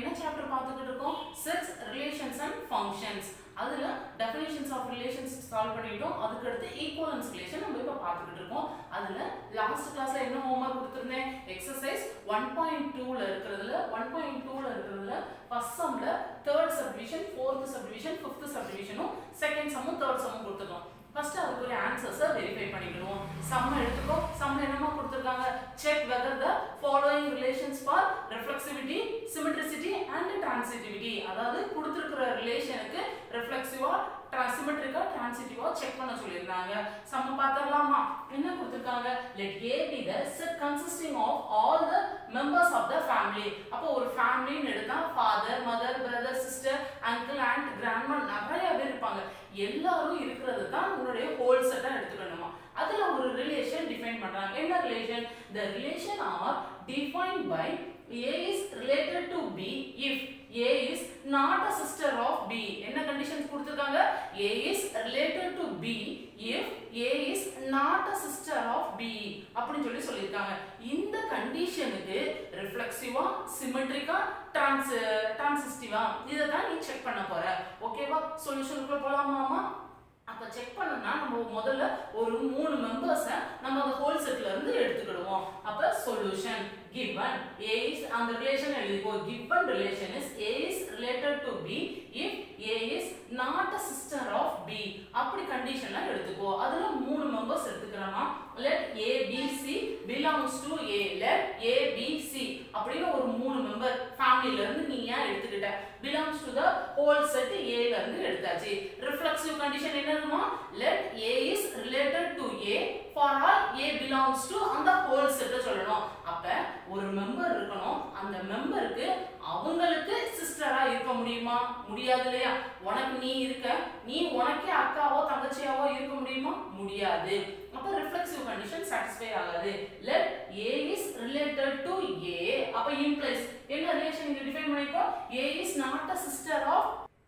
என்ன சாப்டர் பார்த்துக்கிட்டு இருக்கோம் செட்ஸ் ரிலேஷன்ஸ் அண்ட் ஃபங்க்ஷன்ஸ் அதுல டெஃபினேஷன்ஸ் ஆஃப் ரிலேஷன்ஸ் சால்வ் பண்ணிட்டோம் அதுக்கு அடுத்து ஈக்குவலன்ஸ் ரிலேஷன் நம்ம இப்போ பார்த்துக்கிட்டு இருக்கோம் அதுல லாஸ்ட் கிளாஸ்ல என்ன ஹோம்ஒர்க் கொடுத்துருந்தேன் எக்ஸசைஸ் ஒன் பாயிண்ட் டூல இருக்கிறதுல ஒன் பாயிண்ட் டூல இருக்கிறதுல ஃபர்ஸ்ட் சம்ல third subdivision fourth subdivision fifth சப்டிவிஷனும் செகண்ட் சம்மும் தேர்ட் சம்மும் கொடுத்துருக்கோம் ஃபர்ஸ்ட் அதுக்கு ஒரு ஆன்சர்ஸை வெரிஃபை பண்ணிக்கணும் சம் எடுத்துக்கோ சம் என்னமா கொடுத்துருக்காங்க check whether the following relations for reflexivity symmetricity and transitivity அதாவது கொடுத்துருக்கிற ரிலேஷனுக்கு ரிஃப்ளெக்சிவா சிமெட்ரிக்கா டிரான்சிட்டிவா செக் பண்ண சொல்லியிருந்தாங்க சம்ம பார்த்துடலாமா என்ன கொடுத்துருக்காங்க let A be the set consisting of all the members of the family அப்போ ஒரு ஃபேமிலின்னு எடுத்தா father mother brother sister uncle aunt grandma நிறைய பேர் இருப்பாங்க எல்லாரும் இருக்கிறது தான் உங்களுடைய ஹோல் செட்டா எடுத்துக்கணுமா அதுல ஒரு ரிலேஷன் டிஃபைன் பண்றாங்க என்ன relation the relation are defined by A is related to B if A is not a sister of B என்ன கண்டிஷன்ஸ் கொடுத்திருக்காங்க A is related to B if A is not a sister of B அப்படின்னு சொல்லி சொல்லியிருக்காங்க இந்த கண்டிஷனுக்கு ரிஃப்ளெக்சிவா சிமெட்ரிக்கா trans டிரான்சிஸ்டிவா இதை தான் நீ செக் பண்ண போற ஓகேவா சொல்யூஷனுக்குள்ள போலாமாமா அப்ப செக் பண்ணனா நம்ம முதல்ல ஒரு மூணு மெம்பர்ஸை நம்ம அந்த ஹோல் செட்ல இருந்து எடுத்துக்கிடுவோம் அப்ப சொல்யூஷன் given a is அந்த ரிலேஷன் எழுதிக்கோ given relation is a is related to b if a is not a sister of b அப்படி கண்டிஷன்ல எடுத்துக்கோ அதுல மூணு மெம்பர்ஸ் எடுத்துக்கிறோமா let a b c belongs to a let a b c அப்படின்னு ஒரு மூணு மெம்பர் ஃபேமிலில இருந்து நீ ஏன் எடுத்துக்கிட்ட belongs to the whole set a ல இருந்து எடுத்தாச்சு ரிஃப்ளெக்சிவ் கண்டிஷன் என்னதுமா let a is related to a for all a belongs to அந்த whole set சொல்லணும் அப்ப ஒரு மெம்பர் இருக்கணும் அந்த மெம்பருக்கு அவங்களுக்கு சிஸ்டரா இருக்க முடியுமா முடியாது இல்லையா உனக்கு நீ இருக்க நீ உனக்கே அக்காவோ தங்கச்சியாவோ இருக்க முடியுமா முடியாது அப்ப ரிஃப்ளெக்சிவ் கண்டிஷன் சாட்டிஸ்ஃபை ஆகாது let a is related to a அப்ப இம்ப்ளைஸ் என்ன ரிலேஷன் இங்க டிஃபைன் பண்ணிக்கோ a is not a sister of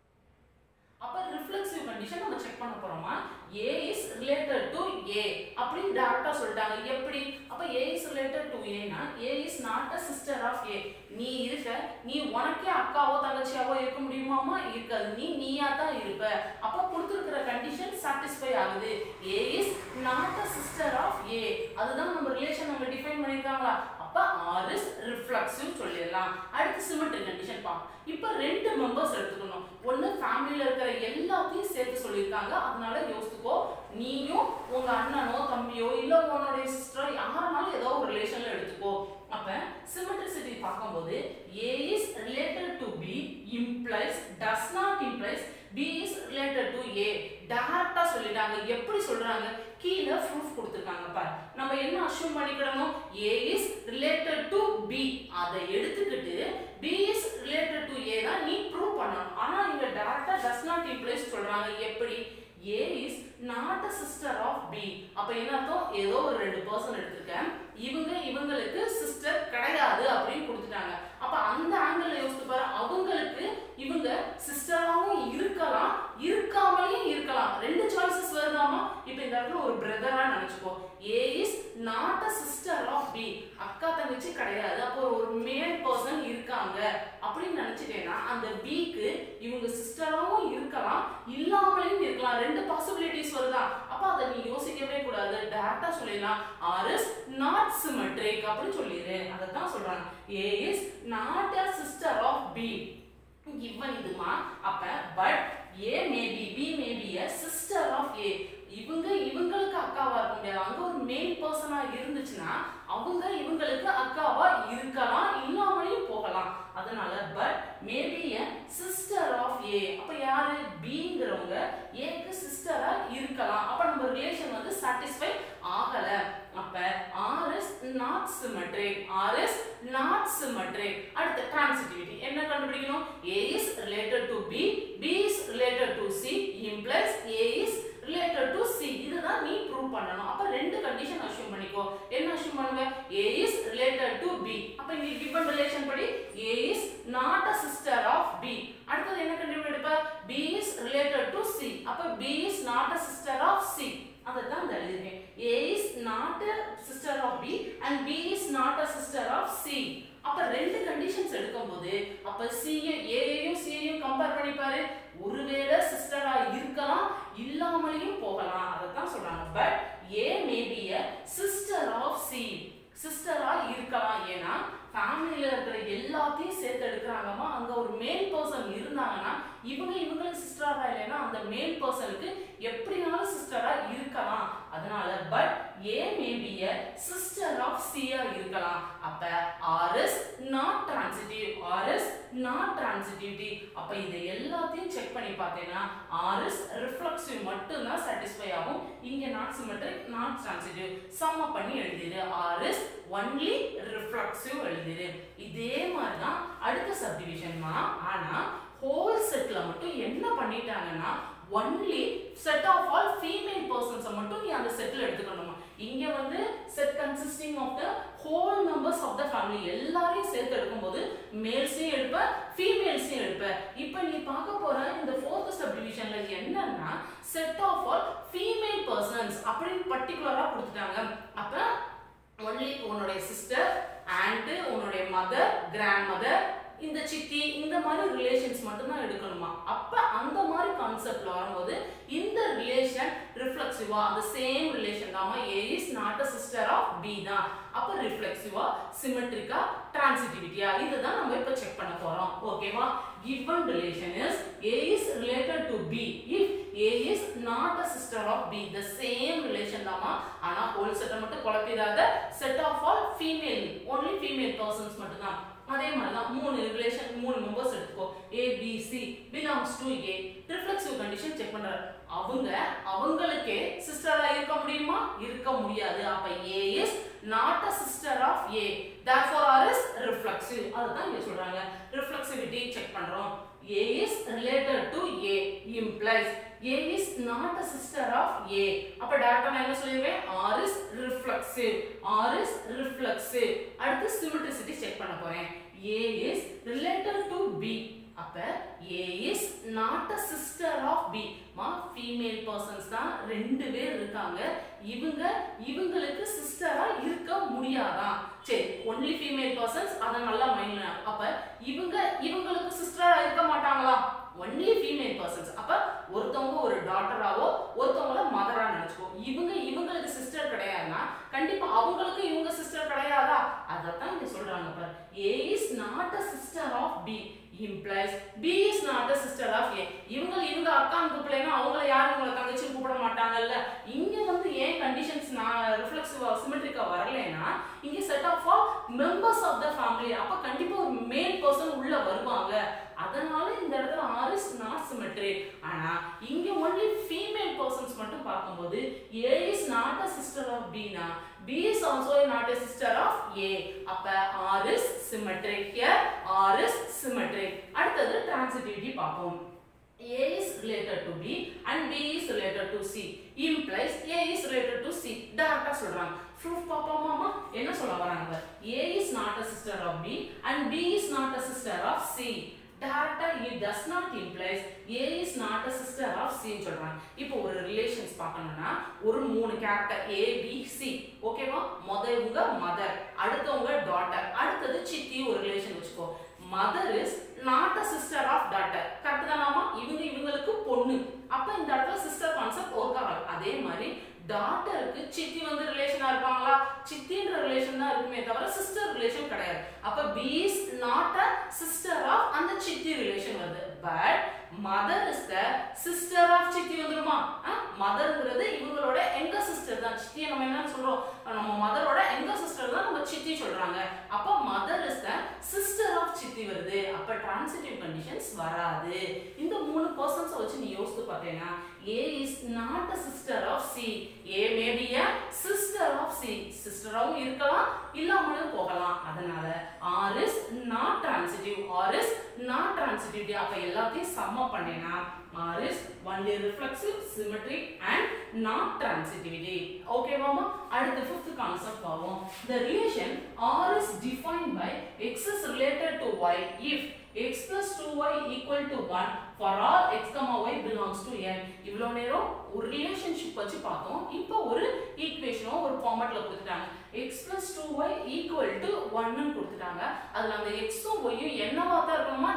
அப்ப ரிஃப்ளெக்சிவ் கண்டிஷன் நம்ம செக் பண்ண போறோமா a is related to a அப்படின்னு டைரக்டா சொல்லிட்டாங்க எப்படி அப்ப a is related to a னா a is not a sister of a நீ இருக்க நீ உனக்கே அக்காவோ தங்கச்சியாவோ இருக்க முடியுமாமா இருக்காது நீ நீயா தான் இருப்ப அப்ப கொடுத்திருக்கிற கண்டிஷன் சாட்டிஸ்ஃபை ஆகுது a is not a sister of a அதுதான் நம்ம ரிலேஷன் நம்ம டிஃபைன் பண்ணிருக்காங்களா அப்ப r is reflexive சொல்லிடலாம் அடுத்து சிமெட்ரிக் கண்டிஷன் பா இப்போ ரெண்டு மெம்பர்ஸ் எடுத்துக்கணும் ஒன்னு ஃபேமிலில இருக்கிற எல்லாத்தையும் சேர்த்து சொல்லியிருக்காங்க அதனால யோசிச்சுக்கோ நீயும் உங்க அண்ணனோ தம்பியோ இல்ல உன்னுடைய சிஸ்டரோ யாருனாலும் ஏதோ ஒரு ரிலேஷன்ல எடுத்துக்கோ அப்ப சிமெட்ரிசிட்டி பார்க்கும்போது a is related to b implies does not implies b is related to a டைரக்டா சொல்லிட்டாங்க எப்படி சொல்றாங்க கீழே ப்ரூஃப் கொடுத்திருக்காங்க பாரு நம்ம என்ன அஷ்யூம் பண்ணிக்கிடணும் a is related to b அதை எடுத்துக்கிட்டு b is related to a தான் நீ ப்ரூவ் பண்ணணும் ஆனா இங்க டைரக்டா does not implies சொல்றாங்க எப்படி a is not a sister of b அப்ப என்ன அர்த்தம் ஏதோ ஒரு ரெண்டு பர்சன் எடுத்திருக்கேன் இவங்க இவங்களுக்கு சிஸ்டர் கிடையாது அப்படின்னு கொடுத்துட்டாங்க அப்ப அந்த ஆங்கிள் யோசித்து பாரு அவங்களுக்கு இவங்க சிஸ்டராகவும் இருக்கலாம் இருக்காமலேயும் இருக்கலாம் ரெண்டு சாய்ஸஸ் வருதாமா இப்ப இந்த இடத்துல ஒரு பிரதரா நினைச்சுக்கோ A is not a sister of B அக்கா தங்கச்சி கிடையாது அப்போ ஒரு மேல் பர்சன் இருக்காங்க அப்படின்னு நினைச்சிட்டேன்னா அந்த பிக்கு இவங்க சிஸ்டராகவும் இருக்கலாம் இல்லாமலேயும் இருக்கலாம் ரெண்டு பாசிபிலிட்டிஸ் வருதா அப்ப அதை நீ யோசிக்கவே கூடாது டேரக்டா சொல்லிடலாம் ஆர் இஸ் நாட் சிமெட்ரிக் அப்படின்னு சொல்லிடு அதை தான் சொல்றாங்க A is not a sister of B given இதுமா அப்ப but A maybe B maybe a sister of A இவங்க இவங்களுக்கு அக்காவா இருக்க முடியாது அங்க ஒரு மெயின் பர்சனா இருந்துச்சுன்னா அவங்க இவங்களுக்கு அக்காவா இருக்கலாம் இல்லாமலையும் போகலாம் அதனால but maybe a sister of A அப்ப யாரு பிங்கிறவங்க ஏக்கு சிஸ்டரா இருக்கலாம் அப்ப நம்ம ரிலேஷன் வந்து சாட்டிஸ்ஃபை ஆகல அப்ப R is not symmetric R is not symmetric அடுத்து டிரான்சிட்டிவிட்டி என்ன கண்டுபிடிக்கணும் a is related to b b is related to c implies a is related to c இதுதான் நீ ப்ரூவ் பண்ணணும் அப்ப ரெண்டு கண்டிஷன் அஷ்யூம் பண்ணிக்கோ என்ன அஷ்யூம் பண்ணுங்க a is related to b அப்ப இங்க given ரிலேஷன் படி a is not a sister of b அடுத்தது என்ன கண்டுபிடிப்ப b is related to c அப்ப b is not a sister of c அதான் இந்த எழுதிருக்கேன் a is not a sister of b and b is not a sister of c அப்ப ரெண்டு conditions எடுக்கும்போது அப்ப அப்ப சிஏ ஏயையும் சியையும் கம்பேர் பண்ணி பாரு ஒருவேளை சிஸ்டரா இருக்கலாம் இல்லாமலையும் போகலாம் அதை தான் சொல்றாங்க but A may be a sister of C சிஸ்டரா இருக்கலாம் ஏன்னா ஃபேமிலியில இருக்கிற எல்லாத்தையும் சேர்த்து எடுக்கிறாங்கம்மா அங்க ஒரு மேல் பர்சன் இருந்தாங்கன்னா இவங்க இவங்களுக்கு சிஸ்டரா இல்லைன்னா அந்த மேல் பர்சனுக்கு எப்படினாலும் சிஸ்டரா இருக்கலாம் அதனால but A may be a sister of சியா இருக்கலாம் அப்ப R is not transitive R is not transitivity அப்ப இதை எல்லாத்தையும் செக் பண்ணி பார்த்தேன்னா ஆர் இஸ் ரிஃப்ளெக்சிவ் மட்டும் தான் சாட்டிஸ்ஃபை ஆகும் இங்க நாட் சிமெட்ரிக் நாட் டிரான்சிட்டிவ் சம்ம பண்ணி எழுதிடு ஆர் இஸ் ஒன்லி ரிஃப்ளெக்சிவ் எழுதிடு இதே மாதிரி தான் அடுத்த சப்டிவிஷன்மா ஆனா ஹோல் செட்ல மட்டும் என்ன பண்ணிட்டாங்கன்னா only set of all female பர்சன்ஸை மட்டும் நீ அந்த செட்ல எடுத்துக்கணுமா இங்க வந்து set consisting of the whole members of the family எல்லாரையும் சேர்த்து எடுக்கும்போது மேல்ஸையும் எடுப்ப ஃபீமேல்ஸையும் எடுப்ப இப்போ நீ பார்க்க போற இந்த ஃபோர்த் சப்டிவிஷன்ல என்னன்னா set of all female persons அப்படின்னு பர்டிகுலரா கொடுத்துட்டாங்க அப்ப ஒன்லி உன்னுடைய சிஸ்டர் ஆண்ட் உன்னுடைய மதர் கிராண்ட் மதர் இந்த சித்தி இந்த மாதிரி ரிலேஷன்ஸ் மட்டும்தான் எடுக்கணுமா அப்ப அந்த மாதிரி கான்செப்ட்ல வரும்போது இந்த ரிலேஷன் ரிஃப்ளெக்சிவா அந்த சேம் ரிலேஷன் தாமா A is not a sister of B தான் அப்ப ரிஃப்ளெக்சிவா சிமெட்ரிக்கா டிரான்சிட்டிவிட்டியா இதுதான் நம்ம இப்ப செக் பண்ண போறோம் ஓகேவா given relation is A is related to B if A is not a sister of B the same relation தாமா ஆனா ஹோல் செட்டை மட்டும் குழப்பிடாத set of all female only female persons மட்டும் தான் அதே மாதிரி தான் மூணு ரிலேஷன் மூணு மெம்பர்ஸ் எடுத்துக்கோ A B C belongs to A reflexive condition check பண்றாரு அவங்க அவங்களுக்கே சிஸ்டரா இருக்க முடியுமா இருக்க முடியாது அப்ப A is not a sister of A therefore r is reflexive அதுதான் இங்க சொல்றாங்க ரிஃப்ளெக்சிவிட்டி செக் பண்றோம் A is related to A implies A is not a sister of A அப்ப டைரக்டா நான் என்ன சொல்லிருவேன் R is reflexive R is reflexive அடுத்து symmetricity செக் பண்ண போறேன் A is related to B அப்ப A is not a sister of B மா ஃபீமேல் பர்சன்ஸ் தான் ரெண்டு பேர் இருக்காங்க இவங்க இவங்களுக்கு சிஸ்டரா இருக்க முடியாதான் சரி ஒன்லி ஃபீமேல் பர்சன்ஸ் அதை நல்லா மைண்ட்ல அப்ப இவங்க இவங்களுக்கு சிஸ்டரா இருக்க மாட்டாங்களா ஒன்லி ஃபீமேல் பர்சன்ஸ் அப்ப ஒருத்தவங்க ஒரு டாட்டராவோ ஒருத்தவங்கள மதரா நினைச்சுக்கோ இவங்க இவங்களுக்கு சிஸ்டர் கிடையாதுன்னா கண்டிப்பா அவங்களுக்கு இவங்க சிஸ்டர் கிடையாதா அதைத்தான் இங்க சொல்றாங்க பாரு A is not a sister of B implies B is not a sister of A இவங்க இவங்க அக்கான்னு கூப்பிடலைன்னா அவங்கள யாரும் இவங்களை தங்கச்சி கூப்பிட மாட்டாங்கல்ல இங்க வந்து ஏன் கண்டிஷன்ஸ் நான் ரிஃப்ளெக்சிவா சிமெட்ரிக்கா வரலைன்னா இங்க set of all members of the family அப்ப கண்டிப்பா ஒரு மேல் பர்சன் உள்ள வருவாங்க அதனால இந்த இடத்துல ஆர் இஸ் நாட் சிமெட்ரிக் ஆனா இங்க ஒன்லி ஃபீமேல் பர்சன்ஸ் மட்டும் பார்க்கும்போது A is not a sister of பினா B is also not a sister of A. அப்ப R is symmetric here. R is symmetric. அடுத்தது transitivity பார்ப்போம். A is related to B and B is related to C. Implies A is related to C. Direct சொல்றாங்க. Proof பாப்போமாமா என்ன சொல்ல வராங்க பாரு. A is not a sister of B and B is not a sister of C. டேரக்டா it does not implies A is not a sister of C ன்னு சொல்றாங்க இப்போ ஒரு ரிலேஷன்ஸ் பார்க்கணும்னா ஒரு மூணு கேரக்டர் A B C ஓகேவா முதவங்க mother அடுத்தவங்க டாட்டர் அடுத்தது சித்தி ஒரு ரிலேஷன் வச்சுக்கோ mother is not a sister of daughter correct தானாமா இவங்க இவங்களுக்கு பொண்ணு அப்ப இந்த இடத்துல சிஸ்டர் கான்செப்ட் ஒர்க் ஆகாது அதே மாதிரி டாட்டருக்கு சித்தி வந்து ரிலேஷனா இருப்பாங்களா சித்தின்ற ரிலேஷன் தான் இருக்குமே தவிர சிஸ்டர் ரிலேஷன் கிடையாது அப்ப B is not a sister of அந்த சித்தி ரிலேஷன் வருது but mother is the sister of சித்தி வந்துருமா மதர்ங்கிறது இவங்களோட எங்க சிஸ்டர் தான் சித்தியை நம்ம என்ன சொல்றோம் நம்ம மதரோட எங்க சிஸ்டர் தான் நம்ம சித்தி சொல்றாங்க அப்ப mother is the sister of சித்தி வருது அப்ப டிரான்சிட்டிவ் கண்டிஷன்ஸ் வராது இந்த மூணு பர்சன்ஸை வச்சு நீ யோசித்து பார்த்தேன்னா A is not a sister of C A maybe a sister of C சிஸ்டராகவும் இருக்கலாம் இல்லாமலும் போகலாம் அதனால R is not transitive R is not transitivity அப்ப எல்லாத்தையும் சம்ம பண்ணேனா R is only reflexive symmetric and not transitivity ஓகேவாமா அடுத்த ஃபிஃப்த் கான்செப்ட் பார்ப்போம் the relation r is defined by x is related to y if x plus 2y equal to 1 for all x comma y belongs to n இவ்வளோ நேரம் ஒரு relationship வச்சு பார்த்தோம் இப்போ ஒரு ஈக்குவேஷனோ ஒரு ஃபார்மேட்ல கொடுத்துட்டாங்க x plus 2y equal to 1 ன்னு கொடுத்துட்டாங்க அதுல அந்த x உம் y உம் என்னவா தான் இருக்கணுமா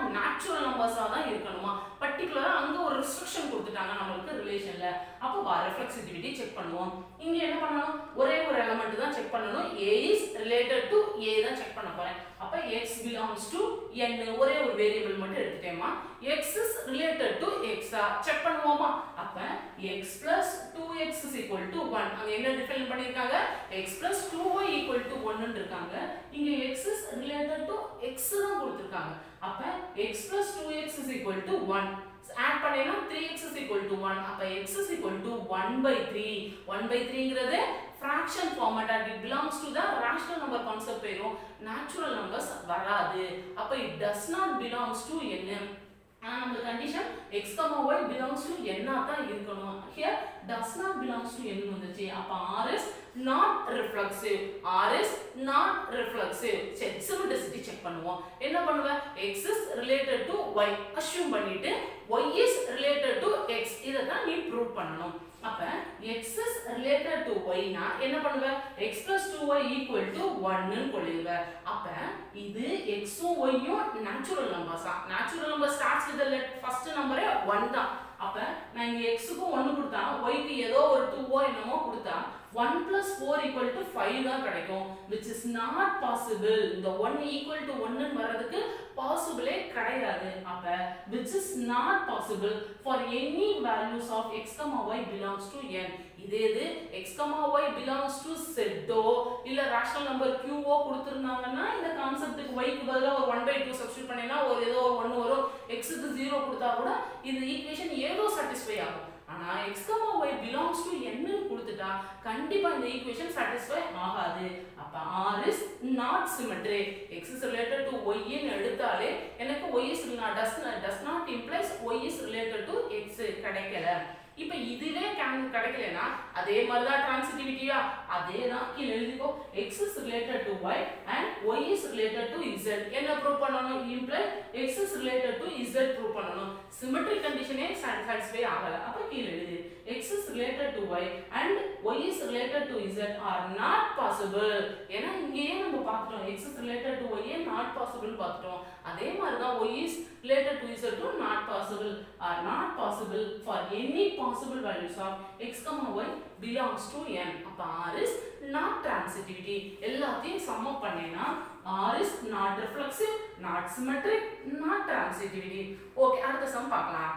ரிஃப்ளெக்சிவிட்டி செக் பண்ணுவோம் இங்க என்ன பண்ணணும் ஒரே ஒரு எலிமெண்ட் தான் செக் பண்ணணும் a is related to a தான் செக் பண்ண போறேன் அப்ப x belongs to n ஒரே ஒரு வேரியபிள் மட்டும் எடுத்துட்டேமா x is related to x check பண்ணுவோமா அப்ப x plus 2x is equal to 1 அங்க என்ன டிஃபைன் பண்ணிருக்காங்க x plus 2y equal to 1 ன்னு இருக்காங்க இங்க x is related to x தான் கொடுத்திருக்காங்க அப்ப x plus 2x is equal to 1 add பண்ணேனா 3x is equal to 1 அப்ப x is equal to 1 by 3 1 by 3ங்கிறது fraction format and it belongs to the rational number concept போயிரும் natural numbers வராது அப்ப it does not belongs to n ஆனா நம்ம condition x, y belongs to n ஆ தான் இருக்கணும் here does not belongs to n வந்துச்சு அப்ப r is not reflexive r is not reflexive சரி symmetricity செக் பண்ணுவோம் என்ன பண்ணுவேன் x is related to y assume பண்ணிட்டு y is related to x இத தான் நீ ப்ரூவ் பண்ணணும் அப்ப x is related to y னா என்ன பண்ணுவ x plus 2y equal to 1 ன்னு கொள்ளுவ அப்ப இது x உம் y உம் நேச்சுரல் நம்பர்ஸா natural number starts with the first நம்பரே 1 தான் அப்ப நான் இங்க x க்கு 1 கொடுத்தா y க்கு ஏதோ ஒரு 2 ஓ என்னமோ கொடுத்தா 1 plus 4 equal to 5 தான் கிடைக்கும் which is not possible இந்த 1 equal to 1 ன்னு வரதுக்கு பாசிபிளே கிடையாது அப்ப which is not possible for any values of x, y belongs to n இதே இது x, y belongs to z ஓ இல்ல ரேஷனல் நம்பர் q ஓ கொடுத்திருந்தாங்கன்னா இந்த கான்செப்ட்டுக்கு y க்கு பதிலா ஒரு 1 by 2 சப்ஸ்டிட்யூட் பண்ணினா ஒரு ஏதோ ஒரு 1 வரும் x க்கு 0 கொடுத்தா கூட இந்த ஈக்குவேஷன் ஏதோ சாட்டிஸ்ஃபை ஆகும் ஆனா x, y belongs to n ன்னு கொடுத்துட்டா கண்டிப்பா இந்த ஈக்குவேஷன் சாட்டிஸ்ஃபை ஆகாது அப்ப r is not symmetric x is related to y ன்னு எடுத்தாலே எனக்கு y is not does not does not implies y is related to x கிடைக்கல இப்ப இதுவே கேன் கிடைக்கலனா அதே மாதிரி தான் டிரான்சிட்டிவிட்டியா அதே தான் கீழ எழுதிக்கோ x is related to y and y is related to z என்ன ப்ரூவ் பண்ணனும் imply x is related to z prove பண்ணனும் சிமெட்ரிக் கண்டிஷனே சாட்டிஸ்ஃபை ஆகல அப்ப கீழ எழுது x is related to y and y is related to z are not possible ஏன்னா இங்கேயே நம்ம பார்த்துட்டோம் x is related to y A not possible பார்த்துட்டோம் அதே மாதிரி தான் y is related to z to not possible are not possible for any possible values of x, y belongs to n அப்ப r is not transitivity எல்லாத்தையும் sum up பண்ணேனா r is not reflexive not symmetric not transitivity okay அடுத்த sum பார்க்கலாம்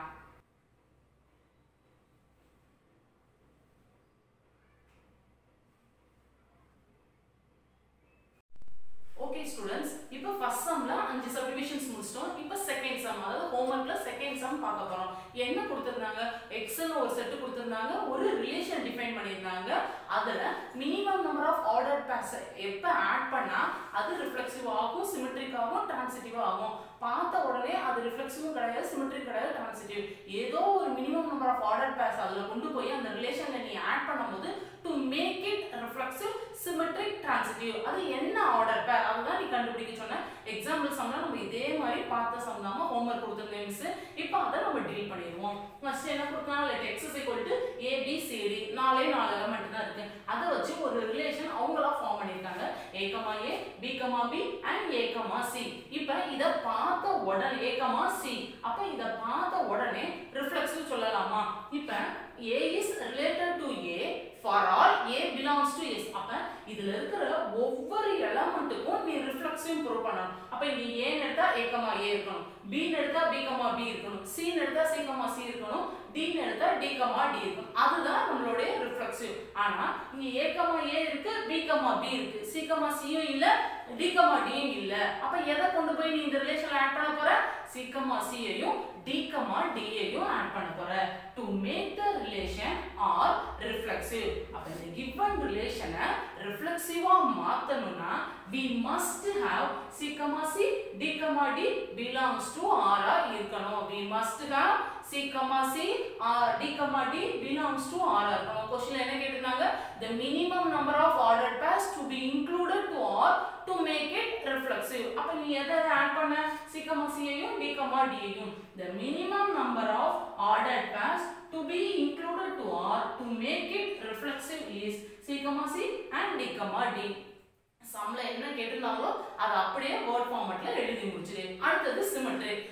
okay students இப்போ first சம்ல அஞ்சு சப்டிவிஷன்ஸ் முடிச்சிட்டோம் இப்போ செகண்ட் சம் அதாவது ஹோம்ஒர்க்ல செகண்ட் சம் பார்க்க போறோம் என்ன கொடுத்திருந்தாங்க எக்ஸ்னு ஒரு செட் கொடுத்திருந்தாங்க ஒரு ரிலேஷன் டிஃபைன் பண்ணியிருந்தாங்க அதுல minimum number of order pairs எப்ப ஆட் பண்ணா அது ரிஃப்ளெக்சிவ் ஆகும் சிமெட்ரிக் ஆகும் டிரான்சிட்டிவ் ஆகும் பார்த்த உடனே அது ரிஃப்ளெக்சிவும் கிடையாது சிமெட்ரிக் கிடையாது டிரான்சிட்டிவ் ஏதோ ஒரு minimum number of order pairs அதுல கொண்டு போய் அந்த ரிலேஷன்ல நீ ஆட் பண்ணும்போது to make it reflexive symmetric transitive அது என்ன ஆர்டர் பேர் அதுதான் நீ கண்டுபிடிக்க சொன்ன எக்ஸாம்பிள் சம்ல நம்ம இதே மாதிரி பார்த்த சம் தான் ஹோம்ஒர்க் கொடுத்துருந்தேன் மிஸ் இப்போ அதை நம்ம டீல் பண்ணிடுவோம் ஃபர்ஸ்ட் என்ன கொடுத்தா let X is equal to A B C D நாலே நாலு எலமெண்ட் தான் இருக்கு அதை வச்சு ஒரு ரிலேஷன் அவங்களா ஃபார்ம் பண்ணிருக்காங்க A comma A B comma B and A comma C இப்போ இத பார்த்த உடனே ஏ கமா சி அப்ப இத பார்த்த உடனே ரிஃப்ளெக்சிவ் சொல்லலாமா இப்போ A is related to A for all A belongs to S அப்ப இதுல இருக்கிற ஒவ்வொரு எலமெண்ட்டுக்கும் நீ ரிஃப்ளெக்ஸையும் ப்ரூவ் பண்ணணும் அப்ப இங்க A ன்னு எடுத்தா A கமா A இருக்கணும் B ன்னு எடுத்தா B கமா B இருக்கணும் C ன்னு எடுத்தா C கமா C இருக்கணும் D ன்னு எடுத்தா D கமா D இருக்கணும் அதுதான் நம்மளுடைய ரிஃப்ளெக்சிவ் ஆனா இங்க A கமா A இருக்கு B கமா B இருக்கு C கமா C யும் இல்ல D கமா D யும் இல்ல அப்ப எதை கொண்டு போய் நீ இந்த ரிலேஷன்ல ஆட் பண்ண போற C கமா C யையும் D கமா D யையும் ஆட் பண்ண போற to make the relation or reflexive அப்ப இந்த given relation ரிஃப்ளெக்சிவா மாத்தணும்னா we must have C comma C D comma D belongs to R ஆ இருக்கணும் we must have C comma C R D comma D belongs to R ஆ இருக்கணும் கொஸ்டின்ல என்ன கேட்டிருந்தாங்க the minimum number of ordered pairs to be included to R to make it reflexive அப்ப நீ எதை add பண்ண C comma C யையும் D comma D யையும் the minimum number of ordered pairs to be included to R to make it reflexive is C comma C and D comma D சம்ல என்ன கேட்டிருந்தாங்களோ அதை அப்படியே word ஃபார்மட்ல எழுதி முடிச்சிரு அடுத்தது symmetry symmetry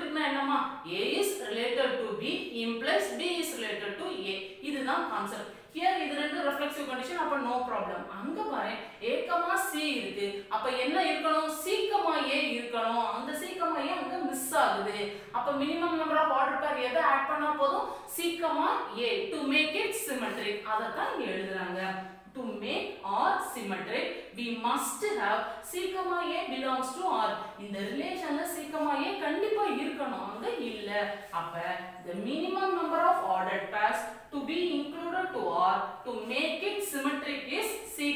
சிமெட்ரிக்னா என்னமா a is related to b implies b is related to a இதுதான் concept here இது ரெண்டு reflexive condition அப்ப நோ ப்ராப்ளம் அங்க பாரு a கமா c இருக்கு அப்ப என்ன இருக்கணும் c கமா a இருக்கணும் அந்த c கமா a அங்க மிஸ் ஆகுது அப்ப மினிமம் நம்பர் ஆஃப் ஆர்டர் பேர் எதை ஆட் பண்ணா போதும் c comma a to make it symmetric அத தான் இங்க எழுதுறாங்க to make R symmetric we must have C, A belongs to R இந்த ரிலேஷன்ல C, A கண்டிப்பா இருக்கணும் அங்க இல்ல அப்ப the minimum number of ordered pairs to be included to R to make it symmetric is C,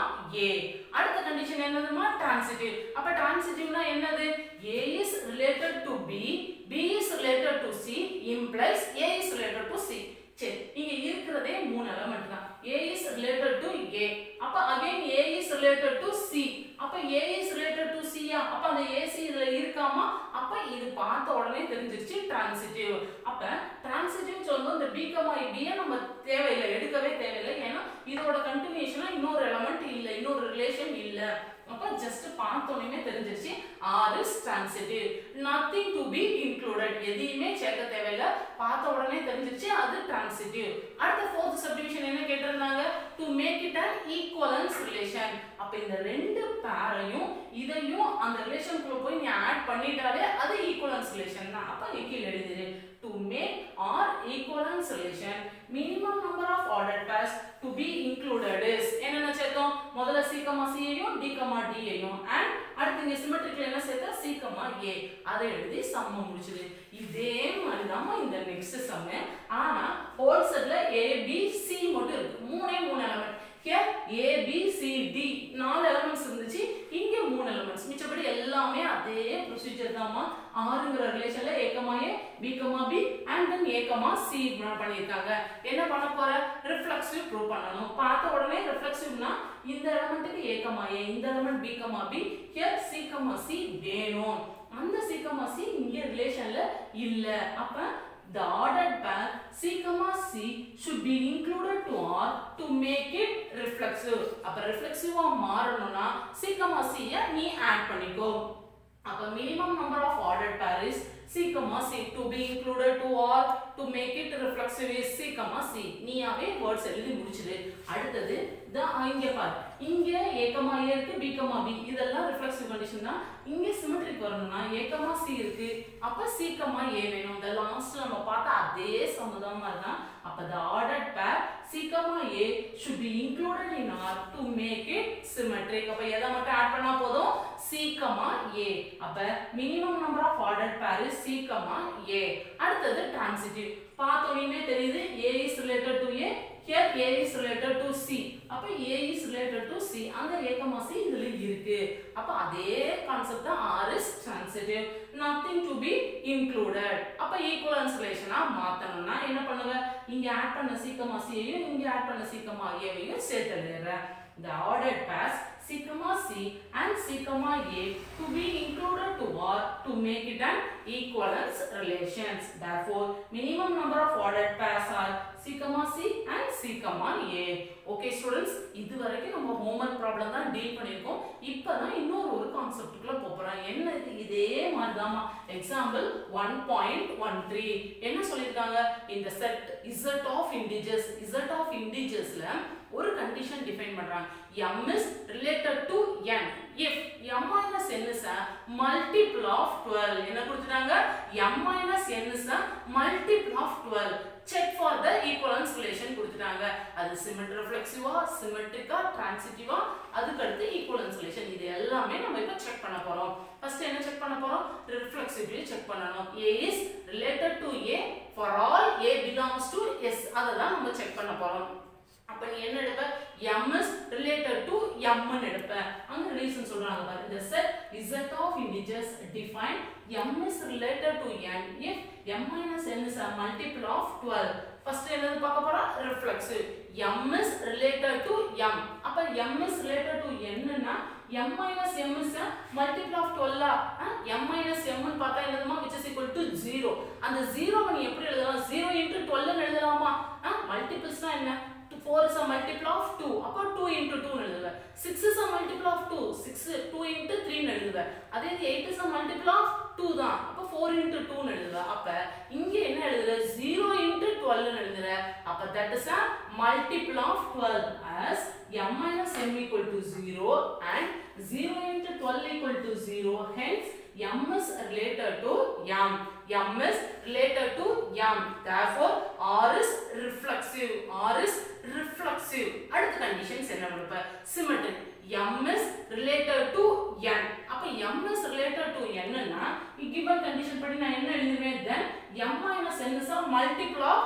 A அடுத்த கண்டிஷன் என்னதுமா transitive அப்ப transitive என்னது A is related to B B is related to C implies A is related to C சரி இங்க இருக்கிறதே மூணு element தான் A is related to A அப்ப again A is related to C அப்ப A is related to C யா அப்ப அந்த AC இதுல இருக்காமா அப்ப இது பார்த்த உடனே தெரிஞ்சிருச்சு transitive அப்ப transitive சொல்லும்போது இந்த B, B நம்ம தேவையில்லை எடுக்கவே தேவையில்லை ஏன்னா இதோட கண்டினியூஷனா இன்னொரு எலிமெண்ட் இல்ல இன்னொரு ரிலேஷன் இல்ல அப்ப ஜஸ்ட் பார்த்தோன்னே தெரிஞ்சிருச்சு R is transitive nothing to be included எதையுமே சேர்க்க தேவையில்ல பார்த்த உடனே தெரிஞ்சிருச்சு அது transitive அடுத்த ஃபோர்த் சப்டிவிஷன் என்ன கேட்டிருந்தாங்க to make it an equivalence relation அப்ப இந்த ரெண்டு பேரையும் இதையும் அந்த ரிலேஷனுக்குள்ள போய் நீ ஆட் பண்ணிட்டாலே அது ஈக்குவலன்ஸ் ரிலேஷன் தான் அப்ப நீ கீழே எழுதிரு to make or equivalence relation minimum number of ordered pairs to be included is என்னென்ன சேர்த்தோம் முதல்ல c, c ஐயும் d, d ஐயும் and அடுத்து இங்க சிமெட்ரிக்ல என்ன சேர்த்தா c, a அதை எழுதி சம்ம முடிச்சது இதே மாதிரி தான் இந்த நெக்ஸ்ட் சம்மு ஆனா ஹோல் செட்ல a b c மட்டும் இருக்கு மூணே மூணு element here a b c d நாலு எலிமெண்ட்ஸ் இருந்துச்சு இங்க மூணு எலிமெண்ட்ஸ் மிச்சபடி எல்லாமே அதே ப்ரொசீஜர் தான்மா ஆறுங்கிற ரிலேஷன்ல a, a b, b and then a, c பண்ணிருக்காங்க என்ன பண்ண போற ரிஃப்ளெக்சிவ் ப்ரூவ் பண்ணணும் பார்த்த உடனே ரிஃப்ளெக்சிவ்னா இந்த எலிமெண்ட்டுக்கு a, a இந்த element b, b here c, c வேணும் அந்த c, c இங்க ரிலேஷன்ல இல்ல அப்ப the ordered pair C, C should be included to R to make it reflexive. அப்ப reflexive மாறணும்னா C, C ய நீ add பண்ணிக்கோ. அப்ப minimum number of ordered pair is C, C to be included to R to make it reflexive is C, C. நீயாவே words எழுதி முடிச்சிடு. அடுத்தது the இங்க பாரு. இங்க A, A இருக்கு B, B இதெல்லாம் reflexive condition தான். இங்க சிமெட்ரிக் வரணும்னா A, C இருக்கு. அப்ப C, A வேணும். இந்த லாஸ்ட்ல நம்ம பார்த்த அதே சமுதாயம் மாதிரி தான். அப்ப the ordered pair C, A should be included in R to make it symmetric. அப்ப எதை மட்டும் ஆட் பண்ணா போதும் C, A. அப்ப minimum number of ordered pair is C, A. அடுத்தது transitive. பார்த்தோன்னே தெரியுது A is related to A here A is related to C அப்ப A is related to C அங்க A, C இதுல இருக்கு அப்ப அதே கான்செப்ட் தான் R is transitive nothing to be included அப்ப equivalence relation மாத்தணும்னா என்ன பண்ணுங்க இங்க ஆட் பண்ண C, C ஐயும் இங்க ஆட் பண்ண C, A வையும் சேர்த்து எழுதுறேன் the ordered pairs C, C and C, A to be included to R to make it an equivalence relations. Therefore, minimum number of ordered pairs are C, C and C, A. Okay students, இது வரைக்கும் நம்ம homework problem தான் deal பண்ணியிருக்கோம் இப்பதான் இன்னொரு ஒரு கான்செப்டுக்குள்ள போறோம் என்ன இது இதே மாதிரி தாமா example one point one three என்ன சொல்லியிருக்காங்க இந்த set Z of integers Z of இண்டிஜர்ஸ்ல ஒரு கண்டிஷன் டிஃபைன் பண்றாங்க m is related to n if m minus n is a multiple of 12 என்ன கொடுத்துட்டாங்க m minus n is a multiple of 12 check for the equivalence relation கொடுத்துட்டாங்க அது symmetry reflexive symmetric transitive அதுக்கு அடுத்து equivalence relation இது எல்லாமே நம்ம இப்ப செக் பண்ண போறோம் ஃபர்ஸ்ட் என்ன செக் பண்ண போறோம் reflexively செக் பண்ணனும் a is related to a for all a belongs to s அத தான் நம்ம செக் பண்ண போறோம் அப்ப நீ என்ன எடுப்ப m is related to m ன்னு எடுப்ப அங்க ரீசன் சொல்றாங்க பாரு இந்த set z of integers define m is related to n if m minus n is a multiple of 12 first என்னது பார்க்க போறோம் reflexive m is related to m அப்ப m is related to n னா m minus m is a multiple of 12 ah m minus m ன்னு பார்த்தா என்னதுமா which is equal to 0 அந்த 0 நீ எப்படி எழுதலாம் 0 into 12 ன்னு எழுதலாமா மல்டிபிள்ஸ்னா என்ன 4 is a multiple of 2 அப்போ 2 into 2 னு எழுதுவேன் 6 is a multiple of 2 6 2 into 3 னு எழுதுவேன் அதே இது 8 is a multiple of two தான் அப்போ ஃபோர் இன்ட்டு டூன்னு எழுதுற அப்ப இங்க என்ன எழுதுற ஜீரோ இன்ட்டு டுவெல்னு எழுதுற அப்ப that is a multiple of twelve as m minus m equal to 0 and 0 into 12 equal to 0 hence m is related to m m is related to m therefore r is reflexive r is reflexive அடுத்த கண்டிஷன்ஸ் என்ன கொடுப்ப symmetric m is related to n அப்ப m is related to n னா given condition படி நான் என்ன எழுதுவேன் then m minus n is a multiple of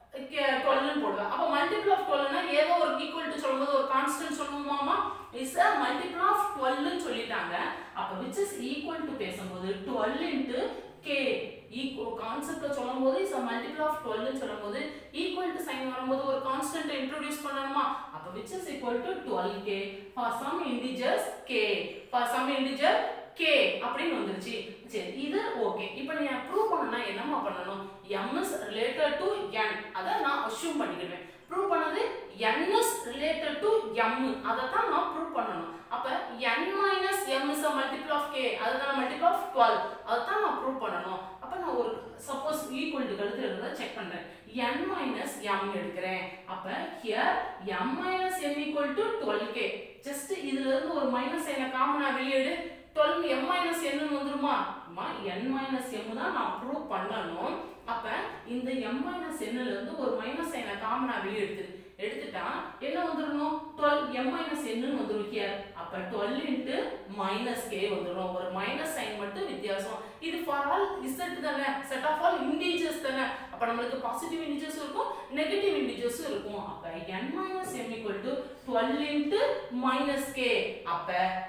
டுவெல்னு போடுவேன் அப்போ மல்டிபிள் ஆஃப் டுவெல்னா ஏதோ ஒரு ஈக்குவல் டு சொல்லும்போது ஒரு கான்ஸ்டன்ட் சொல்லுவோமாமா இஸ் அ மல்டிபிள் ஆஃப் டுவெல்னு சொல்லிட்டாங்க அப்போ விச் இஸ் ஈக்குவல் டு பேசும்போது டுவெல் இன்ட்டு கே ஈக்குவல் கான்செப்ட்ல சொல்லும்போது இஸ் அ மல்டிபிள் ஆஃப் டுவெல்னு சொல்லும்போது ஈக்குவல் டு சைன் வரும்போது ஒரு கான்ஸ்டன்ட் இன்ட்ரோடியூஸ் பண்ணணுமா அப்போ which is equal to twelve K for some integers K for some integer K அப்படின்னு வந்துருச்சு சரி இது ஓகே இப்போ நீ ப்ரூவ் பண்ணனா என்னமா பண்ணணும் m is related to n அத நான் அஸ்யூம் பண்ணிக்கிறேன் ப்ரூவ் பண்ணது n is related to m அத தான் நான் ப்ரூவ் பண்ணணும் அப்ப n minus m is a multiple of k அதுதான் multiple of 12 அத தான் நான் ப்ரூவ் பண்ணணும் அப்ப நான் ஒரு சப்போஸ் ஈக்குவல் டு கழுத்து இருந்தா செக் பண்றேன் n minus m எடுக்கிறேன் அப்ப here m minus m equal to 12k just இதுல இருந்து ஒரு மைனஸ் என்ன காமனா வெளியேடு 12 m minus n வந்துருமா அம்மா n minus m தான் நான் ப்ரூவ் பண்ணணும் அப்ப இந்த m minus n ல இருந்து ஒரு மைனஸ் சைனை காமனா வெளிய எடுத்துரு எடுத்துட்டா என்ன வந்துடணும் 12 m minus n ன்னு வந்துரும் here அப்ப 12 into minus k வந்துரும் ஒரு மைனஸ் சைன் மட்டும் வித்தியாசம் இது ஃபார் ஆல் z தானே செட் ஆஃப் ஆல் இண்டீஜர்ஸ் தானே அப்ப நம்மளுக்கு பாசிட்டிவ் இண்டீஜர்ஸ் இருக்கும் நெகட்டிவ் இண்டீஜர்ஸ் இருக்கும் அப்ப n minus m equal to 12 into minus k அப்ப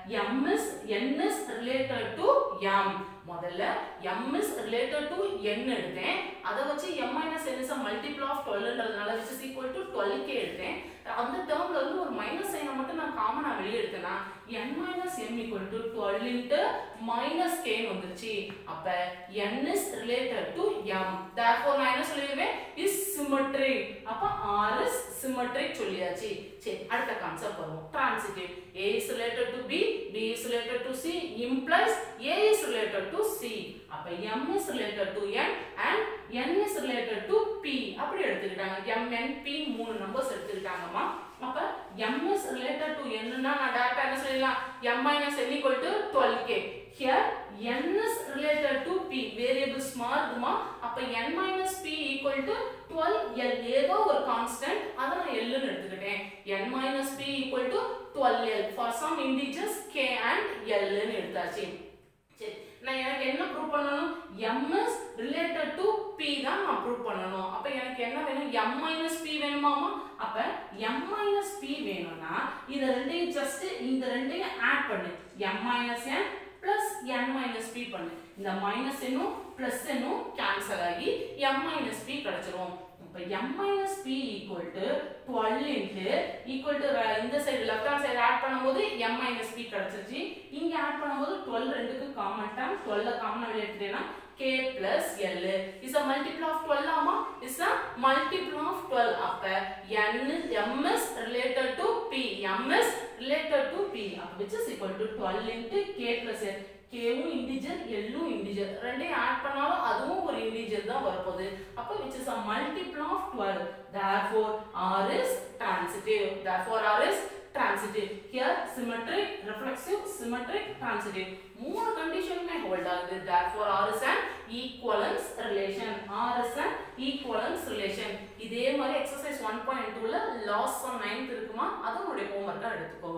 m is n is related to m முதல்ல m is related to n எடுத்தேன் அத வச்சு m minus n is a multiple of 12ன்றதுனால which is equal to 12k எடுத்தேன் அந்த டேர்ம்ல இருந்து ஒரு minus சைனை மட்டும் நான் காமனா வெளிய எடுத்தேனா n minus m equal to 12 into minus k ன்னு வந்துருச்சு அப்ப n is related to m therefore நான் என்ன சொல்லிடுவேன் is symmetric அப்ப r is symmetric சொல்லியாச்சு சரி அடுத்த கான்செப்ட் வருவோம் transitive a is related to b b is related to c implies a is related to c அப்ப m is related to n and n is related to p அப்படி எடுத்துக்கிட்டாங்க m n p மூணு numbers எடுத்துக்கிட்டாங்கம்மா அப்ப m is related to n னா நான் டைரக்டா என்ன சொல்லலாம் m minus n equal to 12k here n is related to p variable மாறுதுமா அப்ப n minus p equal to 12l ஏதோ ஒரு கான்ஸ்டன்ட் அத நான் l ன்னு எடுத்துக்கிட்டேன் n minus p equal to 12l for some integers k and l ன்னு எடுத்தாச்சு சரி நான் எனக்கு என்ன ப்ரூவ் பண்ணணும் m is related to p தான் நான் ப்ரூவ் பண்ணணும் அப்ப எனக்கு என்ன வேணும் m minus p வேணுமாமா அப்ப m minus p வேணும்னா இத ரெண்டையும் ஜஸ்ட் இந்த ரெண்டையும் ஆட் பண்ணு m minus n plus n minus p பண்ணு இந்த மைனஸ் என்னும் பிளஸ் என்னும் கேன்சல் ஆகி m minus p கிடைச்சிரும் இப்ப m minus p equal to 12 into equal to ர- இந்த side left hand side add பண்ணும்போது m minus p கிடைச்சிருச்சு இங்க ஆட் பண்ணும்போது 12 ரெண்டுக்கு காமன் டேர்ம் 12 காமன் வெளிய எடுத்துட்டேன்னா k plus l is a multiple of 12 ஆமா is a multiple of 12 அப்ப n is m is related to p m is related to p அப்ப which is equal to 12 into k plus l கேவும் integer எல்லும் integer ரெண்டையும் add பண்ணாலும் அதுவும் ஒரு integer தான் வரப்போகுது அப்போ which is a multiple of 12 therefore r is transitive therefore r is transitive here symmetric reflexive symmetric transitive மூணு கண்டிஷனுமே ஹோல்ட் ஆகுது therefore r is an equivalence relation r is an equivalence relation இதே மாதிரி exercise 1.2 ல loss on 9th இருக்குமா அதுவும் உங்களுடைய ஹோம்வொர்க்கா எடுத்துக்கோ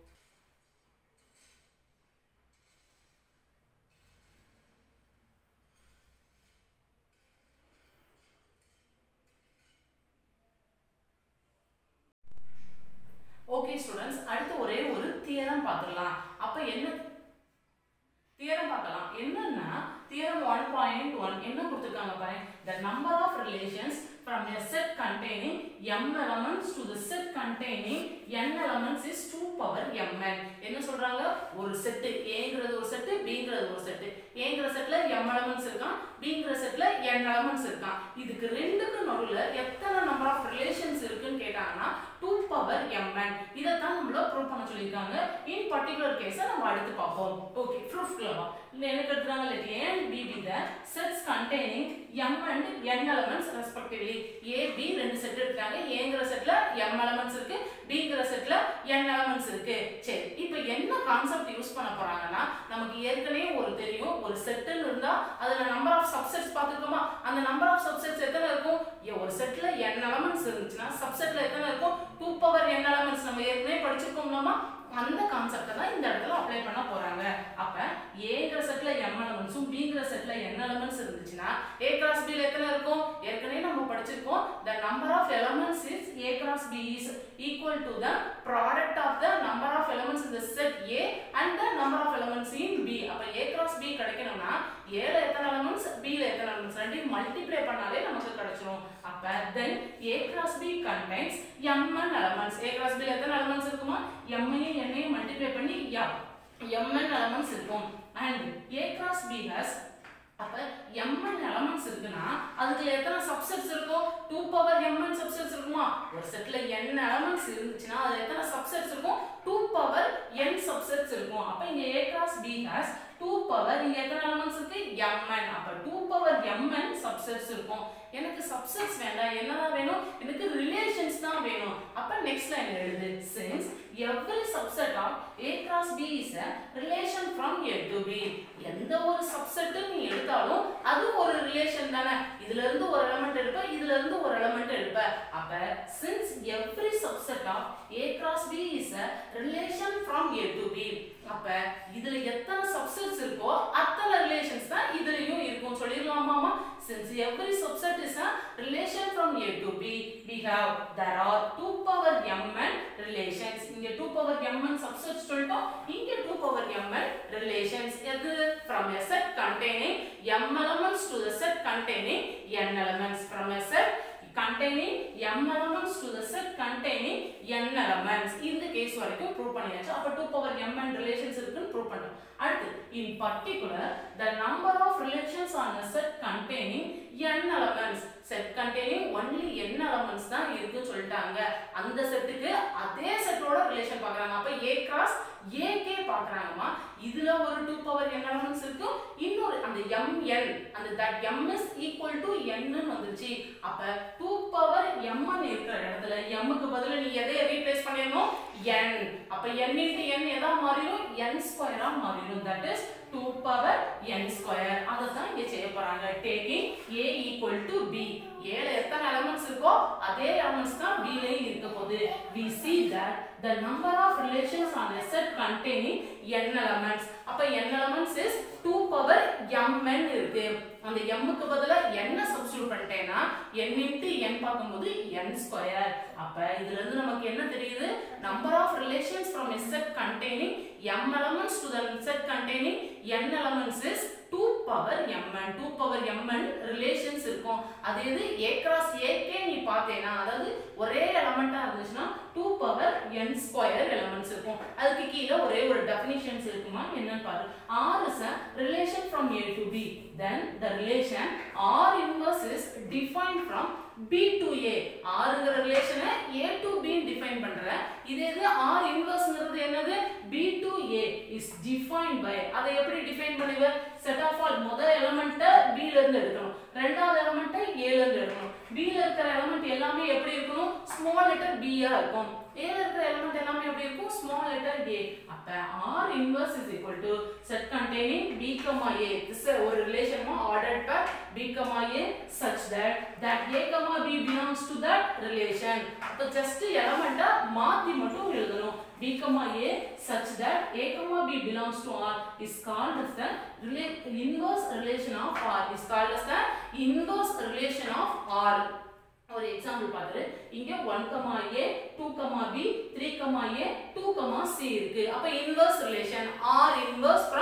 ஓகே ஸ்டூடெண்ட்ஸ் அடுத்து ஒரே ஒரு தியரம் பார்த்துடலாம் அப்ப என்ன தியரம் பார்க்கலாம் என்னன்னா தியரம் ஒன் பாயிண்ட் ஒன் என்ன கொடுத்துருக்காங்க பாருங்க the number of relations from a set containing m elements to the set containing n elements is 2 power mn என்ன சொல்றாங்க ஒரு செட் ஏங்கிறது ஒரு செட் பிங்கிறது ஒரு செட் ஏங்கிற செட்ல m elements இருக்கான் பிங்கிற செட்ல n elements இருக்கான் இதுக்கு ரெண்டுக்கு நடுவுல எத்தனை நம்பர் ஆஃப் ரிலேஷன்ஸ் இருக்குன்னு கேட்டாங்கன்னா 2 பவர் mn இதைத்தான் நம்மள ப்ரூவ் பண்ண சொல்லியிருக்காங்க இன் பர்டிகுலர் கேஸை நம்ம அடுத்து பார்ப்போம் ஓகே ப்ரூஃப்ல வா இல்லை எனக்கு எடுத்துறாங்க let a and b be the sets containing m and n elements respectively a b ரெண்டு செட் எடுத்துறாங்க ஏங்கிற செட்ல m elements இருக்கு bங்கிற செட்ல n elements இருக்கு சரி இப்போ என்ன கான்செப்ட் யூஸ் பண்ண போறாங்கன்னா நமக்கு ஏற்கனவே ஒரு தெரியும் ஒரு செட்டுன்னு இருந்தா அதுல நம்பர் ஆஃப் சப்செட்ஸ் பார்த்துருக்கோமா அந்த நம்பர் ஆஃப் சப்செட்ஸ் எத்தனை இருக்கும் ஏ, ஒரு செட்ல n எலமெண்ட்ஸ் இருந்துச்சுன்னா சப்செட்ல எத்தனை இருக்கும் 2 பவர் n எலமெண்ட்ஸ் நம்ம ஏற்கனவே படிச்சிருக்கோம்லாமா அந்த கான்செப்டை தான் இந்த இடத்துல அப்ளை பண்ண போறாங்க அப்ப ஏங்கிற செட்ல m எலமெண்ட்ஸும் பிங்கிற செட்ல n எலமெண்ட்ஸ் இருந்துச்சுன்னா a கிராஸ் b ல எத்தனை இருக்கும் ஏற்கனவே நம்ம படிச்சிருக்கோம் the number of elements is a cross b is equal to the product of the number of elements in the set a and the number of elements in b அப்ப a cross b கிடைக்கணும்னா a ல எத்தனை elements b ல எத்தனை elements ரெண்டையும் multiply பண்ணாலே நமக்கு கிடைச்சிரும் அப்ப then a cross b contains mn elements a cross b ல எத்தனை elements இருக்குமா m ஐயும் n ஐயும் மல்டிப்ளை பண்ணி m mn elements இருக்கும் and a cross b has அப்ப mn எலமெண்ட்ஸ் இருக்குன்னா அதுல எத்தனை சப்செட்ஸ் இருக்கும் 2 பவர் mn சப்செட்ஸ் இருக்குமா ஒரு செட்ல n எலமெண்ட்ஸ் இருந்துச்சுன்னா அதுல எத்தனை சப்செட்ஸ் இருக்கும் 2 பவர் n சப்செட்ஸ் இருக்கும் அப்ப இங்க a cross b has 2 power இங்க எத்தனை எலமெண்ட்ஸ் இருக்கு mn அப்ப 2 பவர் mn சப்செட்ஸ் இருக்கும் எனக்கு சப்செட்ஸ் வேண்டாம் என்னதான் வேணும் எனக்கு ரிலேஷன்ஸ் தான் வேணும் அப்ப நெக்ஸ்ட் லைன் எழுது since every subset of a cross b is a relation from a to b எந்த ஒரு சப்செட் நீ எடுத்தாலும் அது ஒரு ரிலேஷன் தானே இதுல இருந்து ஒரு எலிமெண்ட் எடுப்ப இதுல இருந்து ஒரு எலிமெண்ட் எடுப்ப அப்ப since every subset of a cross b is a relation from a to b அப்ப இதுல எத்தனை சப்செட்ஸ் இருக்கோ அத்தனை ரிலேஷன்ஸ் தான் இதுலயும் இருக்கும் சொல்லிடலாமாமா since every subset is a relation from a to b we have there are 2 power mn relations இங்க 2 power mn subsets சொல்லிட்டோம் இங்க 2 power mn relations எது from a set containing m elements to the set containing n elements from a set containing m elements to the set containing n elements இந்த case வரைக்கும் prove பண்ணியாச்சு அப்ப 2 power m and relations இருக்குன்னு prove பண்ணோம் அடுத்து in particular the number of relations on a set containing n elements set containing only n elements தான் இருக்குன்னு சொல்லிட்டாங்க அந்த செட்டுக்கு அதே செட்டோட ரிலேஷன் பார்க்கறாங்க அப்ப a cross ak பார்க்கறாங்கம்மா இதுல ஒரு 2 பவர் n elements இருக்கும் இன்னொரு அந்த mn அந்த that m is equal to n ன்னு வந்துருச்சு அப்ப 2 பவர் m ன்னு இருக்கிற இடத்துல m க்கு பதிலா நீ எதை ரீப்ளேஸ் பண்ணிரணும் n அப்ப n into n எதா மாறிடும் n ஸ்கொயரா மாறிடும் that is 2 power n square அதை தான் இங்க செய்ய போறாங்க taking a equal to b a ல எத்தனை எலிமெண்ட்ஸ் இருக்கோ அதே எலிமெண்ட்ஸ் தான் b லயும் இருக்க போகுது we see that the number of relations on a set containing n elements அப்ப n elements is 2 power mn இருக்கு அந்த m க்கு பதிலா n சப்ஸ்டிட்யூட் பண்ணிட்டேன்னா n into n பார்க்கும்போது n ஸ்கொயர் அப்ப இதுல இருந்து நமக்கு என்ன தெரியுது number of relations from a set containing m elements to the set containing n elements is 2 power mn 2 power mn relations இருக்கும் அது இது a cross ak நீ பார்த்தேனா அதாவது ஒரே எலமெண்டா இருந்துச்சுன்னா 2 பவர் n ஸ்கொயர் எலிமெண்ட்ஸ் இருக்கும் அதுக்கு கீழே ஒரே ஒரு டெஃபினிஷன்ஸ் இருக்குமா என்னன்னு பாரு r is a relation from a to b then the relation r inverse is defined from b to a rங்கிற ரிலேஷனை a to b டிஃபைன் பண்ற இதே இது r இன்வர்ஸ்ங்கிறது என்னது b to a is defined by அதை எப்படி டிஃபைன் பண்ணுவ set of all முதல் எலிமெண்ட்டை b ல இருந்து எடுக்கணும் ரெண்டாவது எலிமெண்ட்டை a ல இருந்து எடுக்கணும் b ல இருக்கிற எலிமெண்ட் எல்லாமே எப்படி இருக்கணும் ஸ்மால் லெட்டர் b ஆ இருக்கும் a ல இருக்கிற எலிமெண்ட் எல்லாமே எப்படி இருக்கும் ஸ்மால் லெட்டர் a அப்ப r inverse is equal to set containing b comma a this is ஒரு relation ordered by b comma a such that that a comma b belongs to that relation அப்ப just எலிமெண்ட்ட மாத்தி மட்டும் எழுதணும் b comma a such that a comma b belongs to r is called as the rela inverse relation of r is called as the inverse relation of r ஒரு example பார்த்துரு இங்க 1 comma a 2 comma b 3 comma a 2 comma c இருக்கு அப்ப inverse relation r inverse from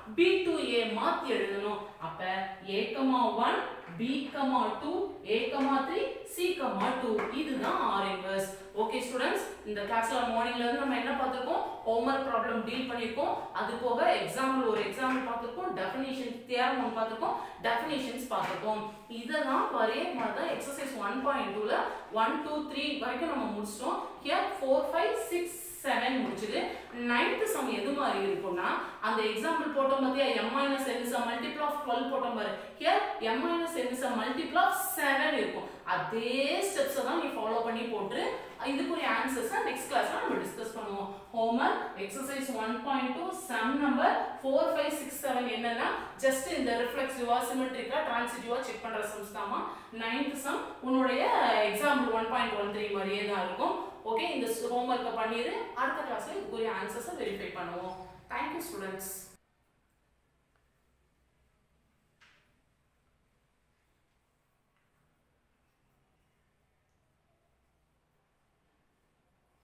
B to A மாத்தி எழுதணும் அப்ப A comma one B comma two A comma three C comma two இதுதான் R inverse okay students இந்த கிளாஸ்ல மார்னிங்ல இருந்து நம்ம என்ன பார்த்திருக்கோம் ஹோம்ஒர்க் ப்ராப்ளம் டீல் பண்ணியிருக்கோம் அது போக எக்ஸாம்பிள் ஒரு எக்ஸாம்பிள் பார்த்திருக்கோம் டெஃபினிஷன் தியரம் ஒன்று பார்த்திருக்கோம் டெஃபினிஷன்ஸ் பார்த்திருக்கோம் இதெல்லாம் ஒரே மாதிரி தான் எக்ஸசைஸ் ஒன் பாயிண்ட் டூல ஒன் டூ த்ரீ வரைக்கும் நம்ம முடிச்சிட்டோம் here four five six seven முடிச்சுது நைன்த் சம் எது மாதிரி இருக்கும்னா அந்த எக்ஸாம்பிள் போட்டோம் பார்த்தியா M minus N is a multiple of twelve போட்டோம் பாரு here M minus N is a multiple of seven இருக்கும் அதே ஸ்டெப்ஸை தான் நீ ஃபாலோ பண்ணி போட்டு இதுக்குரிய ஆன்சர்ஸை நெக்ஸ்ட் கிளாஸ்ல நம்ம டிஸ்கஸ் பண்ணுவோம் homework exercise one point two sum number four five six seven என்னன்னா ஜஸ்ட் இந்த ரிஃப்ளெக்சிவா சிமெட்ரிக்கா டிரான்சிட்டிவா செக் பண்ற சம்ஸ் தாமா நைன்த் சம் உன்னுடைய example one point one three மாதிரியே தான் இருக்கும் ஓகே இந்த ஹோம்ஒர்க்கை பண்ணிடு அடுத்த கிளாஸ்ல இதுக்குரிய ஆன்சர்ஸை வெரிஃபை பண்ணுவோம் தேங்க்யூ ஸ்டூடெண்ட்ஸ்